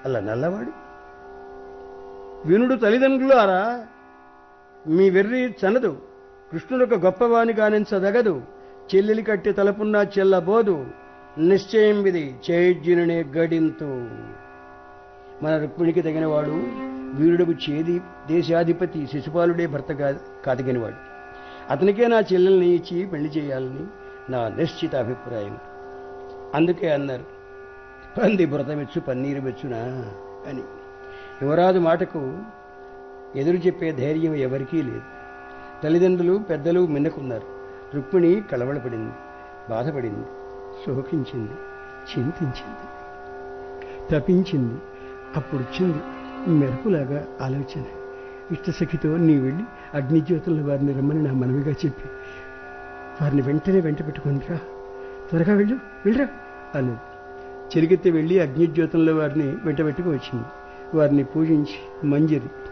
అలా నల్లవాడు వినుడు తల్లిదండ్రులారా మీ వెర్రి చనదు కృష్ణుడొక గొప్పవాని గానించదగదు చెల్లెలి కట్టి తలపున్నా చెల్లబోదు నిశ్చయం విధి చేజ్యునే గడింతు మన రుక్మిణికి తగినవాడు వీరుడకు చేది దేశాధిపతి శిశుపాలుడే భర్త కా- కాదగినవాడు అతనికే నా చెల్లెల్ని ఇచ్చి పెళ్లి చేయాలని నా నిశ్చిత అభిప్రాయం అందుకే అన్నారు పంది బురదమెచ్చు పన్నీరు మెచ్చునా అని యువరాజు మాటకు ఎదురు చెప్పే ధైర్యం ఎవరికీ లేదు తల్లిదండ్రులు పెద్దలు మిన్నకున్నారు రుక్మిణి కలవడపడింది బాధపడింది శోకించింది చింతించింది తపించింది అప్పుడు వచ్చింది మెరుపులాగా ఆలోచన ఇష్టసఖితో నీ వెళ్ళి అగ్నిజ్యోతుల వారిని రమ్మని నా మనవిగా చెప్పి వారిని వెంటనే వెంట పెట్టుకుందిరా త్వరగా వెళ్ళు వెళ్ళరా అన్నది చెలికెత్తి వెళ్ళి అగ్నిజ్యోతుల వారిని వెంట పెట్టుకు వచ్చింది వారిని పూజించి మంజరి